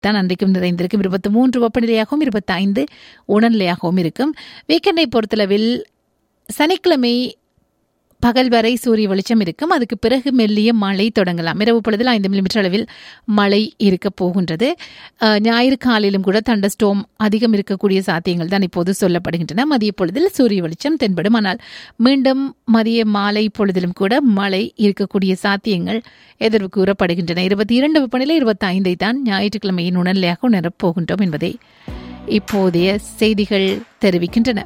தான் அன்றைக்கும் நிறைந்திருக்கும் இருபத்தி மூன்று வெப்பநிலையாகவும் இருபத்தி ஐந்து உணர்நிலையாகவும் இருக்கும் வீக்கெண்டை பொறுத்தளவில் சனிக்கிழமை பகல் வரை சூரிய வெளிச்சம் இருக்கும் அதுக்கு பிறகு மெல்லிய மழை தொடங்கலாம் இரவு பொழுதில் ஐந்து மில்லிமீட்டர் அளவில் மழை இருக்க போகின்றது அஹ், ஞாயிறு காலையிலும் கூட தண்டஸ்டோம் அதிகம் இருக்கக்கூடிய சாத்தியங்கள் தான் இப்போது சொல்லப்படுகின்றன மதிய பொழுதில் சூரிய வெளிச்சம் தென்படும் ஆனால் மீண்டும் மதிய மாலை பொழுதிலும் கூட மழை இருக்கக்கூடிய சாத்தியங்கள் எதிர்வு கூறப்படுகின்றன இருபத்தி இரண்டு வெப்பநிலை இருபத்தி ஐந்தை தான் ஞாயிற்றுக்கிழமையின் உணர்நிலையாக உணரப் போகின்றோம் என்பதை இப்போதைய செய்திகள் தெரிவிக்கின்றன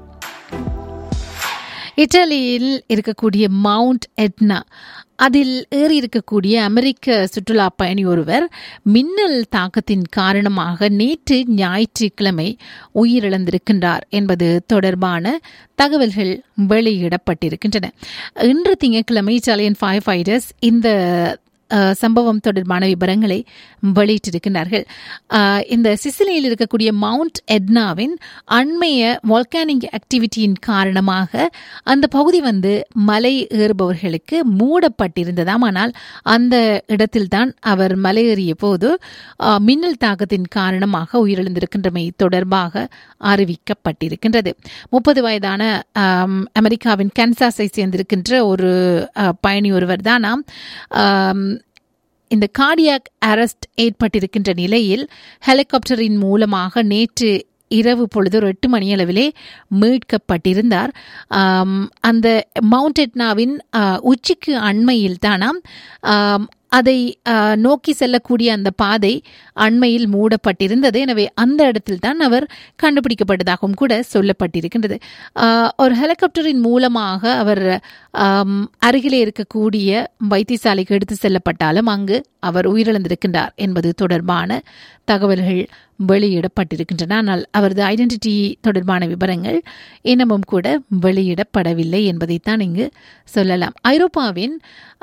இத்தாலியில் இருக்கக்கூடிய மவுண்ட் எட்னா அதில் ஏறி இருக்கக்கூடிய அமெரிக்க சுற்றுலா பயணி ஒருவர் மின்னல் தாக்கத்தின் காரணமாக நேற்று ஞாயிற்றுக்கிழமை உயிரிழந்திருக்கின்றார் என்பது தொடர்பான தகவல்கள் வெளியிடப்பட்டிருக்கின்றன இன்று திங்கட்கிழமை இத்தாலியன் ஃபயர் ஃபைட்டர்ஸ் இந்த அஹ், சம்பவம் தொடர்பான விவரங்களை வெளியிட்டிருக்கிறார்கள் அஹ், இந்த சிசிலியில் இருக்கக்கூடிய மவுண்ட் எட்னாவின் அண்மைய வால்கானிக் ஆக்டிவிட்டியின் காரணமாக அந்த பகுதி வந்து மலை ஏறுபவர்களுக்கு மூடப்பட்டிருந்ததாம் ஆனால் அந்த இடத்தில்தான் அவர் மலையேறிய போது அஹ், மின்னல் தாக்கத்தின் காரணமாக உயிரிழந்திருக்கின்றமை தொடர்பாக அறிவிக்கப்பட்டிருக்கின்றது முப்பது வயதான ஆம், அமெரிக்காவின் கன்சாஸை சேர்ந்திருக்கின்ற ஒரு அஹ், பயணி ஒருவர் தானாம் ஆம், இந்த கார்டியாக் அரெஸ்ட் ஏற்பட்டிருக்கின்ற நிலையில் ஹெலிகாப்டரின் மூலமாக நேற்று இரவு பொழுது ஒரு எட்டு மணி அளவிலே மீட்கப்பட்டிருந்தார் ஆம், அந்த மவுண்ட் எட்னாவின் ஆ, உச்சிக்கு அண்மையில் தானாம் ஆம், அதை ஆ, நோக்கி செல்லக்கூடிய அந்த பாதை அண்மையில் மூடப்பட்டிருந்தது எனவே அந்த இடத்தில் தான் அவர் கண்டுபிடிக்கப்பட்டதாகவும் கூட சொல்லப்பட்டிருக்கின்றது ஆ, ஒரு ஹெலிகாப்டரின் மூலமாக அவர் ஆம், அருகிலே இருக்கக்கூடிய வைத்தியசாலைக்கு எடுத்து செல்லப்பட்டாலும் அங்கு அவர் உயிரிழந்திருக்கின்றார் என்பது தொடர்பான தகவல்கள் வெளியிடப்பட்டிருக்கின்றன ஆனால் அவரது ஐடென்டிட்டி தொடர்பான விவரங்கள் இன்னமும் கூட வெளியிடப்படவில்லை என்பதைத்தான் இங்கு சொல்லலாம் ஐரோப்பாவின்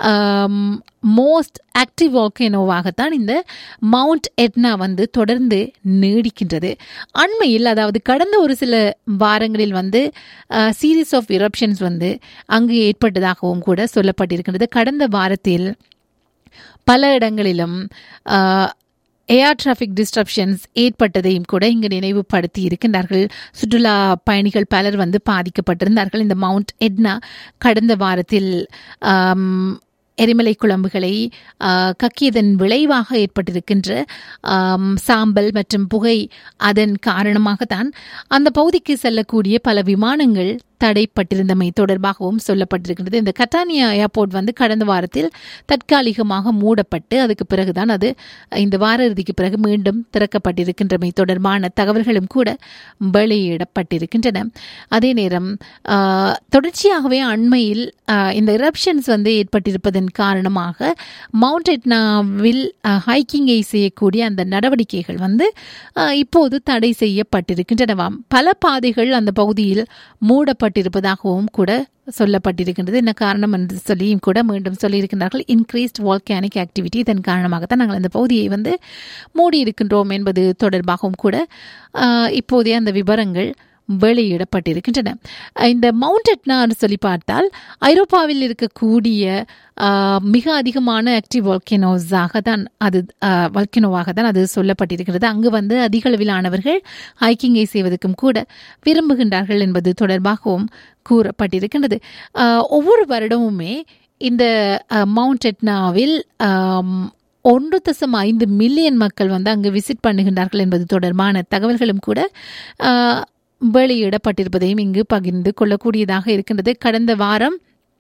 மோஸ்ட் ஆக்டிவ் வால்கேனோவாகத்தான் இந்த மவுண்ட் எட்னா வந்து தொடர்ந்து நீடிக்கின்றது அண்மையில் அதாவது கடந்த ஒரு சில வாரங்களில் வந்து சீரீஸ் ஆஃப் இரப்ஷன்ஸ் வந்து அங்கு ஏற்பட்டதாகவும் கூட சொல்லப்பட்டிருக்கின்றது கடந்த வாரத்தில் பல இடங்களிலும் ஏர் டிராஃபிக் டிஸ்ட்ரப்ஷன்ஸ் ஏற்பட்டதையும் கூட இங்கு நினைவுபடுத்தி இருக்கின்றார்கள் சுற்றுலா பயணிகள் பலர் வந்து பாதிக்கப்பட்டிருந்தார்கள் இந்த மவுண்ட் எட்னா கடந்த வாரத்தில் ஆம், எரிமலை குழம்புகளை ஆ, கக்கியதன் விளைவாக ஏற்பட்டிருக்கின்ற ஆம், சாம்பல் மற்றும் புகை அதன் காரணமாகத்தான் அந்த பகுதிக்கு செல்லக்கூடிய பல விமானங்கள் தடைப்பட்டிருந்தமை தொடர்பாகவும் சொல்லப்பட்டிருக்கின்றது இந்த கட்டானியா ஏர்போர்ட் வந்து கடந்த வாரத்தில் தற்காலிகமாக மூடப்பட்டு அதுக்கு பிறகுதான் அது இந்த வார இறுதிக்கு பிறகு மீண்டும் திறக்கப்பட்டிருக்கின்றமை தொடர்பான தகவல்களும் கூட வெளியிடப்பட்டிருக்கின்றன அதே நேரம் ஆ, தொடர்ச்சியாகவே அண்மையில் ஆ, இந்த இரப்ஷன்ஸ் வந்து ஏற்பட்டிருப்பதன் காரணமாக மவுண்ட் எட்னாவில் ஹைக்கிங்கை செய்யக்கூடிய அந்த நடவடிக்கைகள் வந்து ஆ, இப்போது தடை செய்யப்பட்டிருக்கின்றனவாம் பல பாதைகள் அந்த பகுதியில் மூடப்பட்டிருப்பதாகவும் கூட சொல்லப்பட்டிருக்கின்றது என்ன காரணம் என்று சொல்லியும் கூட மீண்டும் சொல்லியிருக்கின்றார்கள் இன்க்ரீஸ்ட் வால்கானிக் ஆக்டிவிட்டி இதன் காரணமாகத்தான் நாங்கள் அந்த பகுதியை வந்து மூடியிருக்கின்றோம் என்பது தொடர்பாகவும் கூட ஆ, இப்போதைய அந்த விவரங்கள் வெளியிடப்பட்டிருக்கின்றன இந்த மவுண்ட் எட்னான்னு சொல்லி பார்த்தால் ஐரோப்பாவில் இருக்கக்கூடிய ஆ, மிக அதிகமான ஆக்டிவ் வால்கேனோஸாக தான் அது வால்கேனோவாக தான் அது சொல்லப்பட்டிருக்கிறது அங்கு வந்து அதிக அளவிலானவர்கள் ஹைக்கிங்கை செய்வதற்கும் கூட விரும்புகின்றார்கள் என்பது தொடர்பாகவும் கூறப்பட்டிருக்கின்றது ஆ, ஒவ்வொரு வருடமுமே இந்த ஆ, மவுண்ட் எட்னாவில் ஆம், ஒன்று தசம் ஐந்து மில்லியன் மக்கள் வந்து அங்கு விசிட் பண்ணுகின்றார்கள் என்பது தொடர்பான தகவல்களும் கூட ஆ, வெளியிடப்பட்டிருப்பதையும் இங்கு பகிர்ந்து கொள்ளக்கூடியதாக இருக்கின்றது கடந்த வாரம்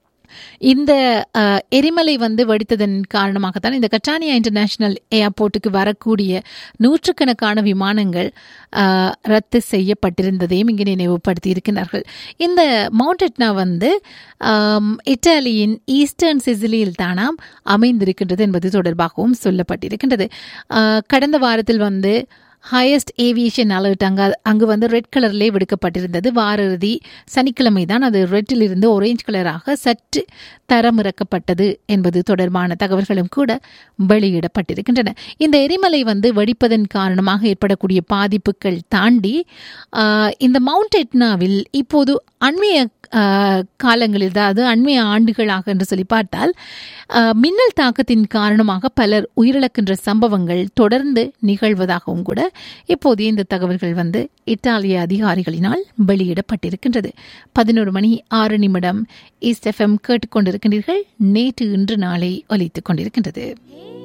இந்த அஹ், எரிமலை வந்து வெடித்ததன் காரணமாகத்தான் இந்த கட்டானியா இன்டர்நேஷனல் ஏர்போர்ட்டுக்கு வரக்கூடிய நூற்றுக்கணக்கான விமானங்கள் அஹ், ரத்து செய்யப்பட்டிருந்ததையும் இங்கு நினைவுபடுத்தி இருக்கின்றார்கள் இந்த மவுண்ட் எட்னா வந்து ஆம், இத்தாலியின் ஈஸ்டர்ன் சிசிலியில் தானாம் அமைந்திருக்கின்றது என்பது தொடர்பாகவும் சொல்லப்பட்டிருக்கின்றது அஹ், கடந்த வாரத்தில் வந்து ஹையஸ்ட் ஏவியேஷன் அலர்ட் அங்க அங்கு வந்து ரெட் கலர்லே விடுக்கப்பட்டிருந்தது வார இறுதி சனிக்கிழமை தான் அது ரெட்டில் இருந்து ஒரேஞ்ச் கலராக சற்று தரமிறக்கப்பட்டது என்பது தொடர்பான தகவல்களும் கூட வெளியிடப்பட்டிருக்கின்றன இந்த எரிமலை வந்து வெடிப்பதன் காரணமாக ஏற்படக்கூடிய பாதிப்புகள் தாண்டி ஆஹ், இந்த மவுண்ட் எட்னாவில் இப்போது அண்மைய ஆஹ், காலங்களில் அதாவது அண்மைய ஆண்டுகளாக என்று சொல்லி பார்த்தால் ஆஹ், மின்னல் தாக்கத்தின் காரணமாக பலர் உயிரிழக்கின்ற சம்பவங்கள் தொடர்ந்து நிகழ்வதாகவும் கூட இப்போது இந்த தகவல்கள் வந்து இத்தாலிய அதிகாரிகளினால் வெளியிடப்பட்டிருக்கின்றது பதினோரு மணி ஆறு நிமிடம் ஈஸ்ட் எஃப்எம் கேட்டுக்கொண்டிருக்கின்றீர்கள் நேற்று இன்று நாளை ஒலித்துக் கொண்டிருக்கின்றது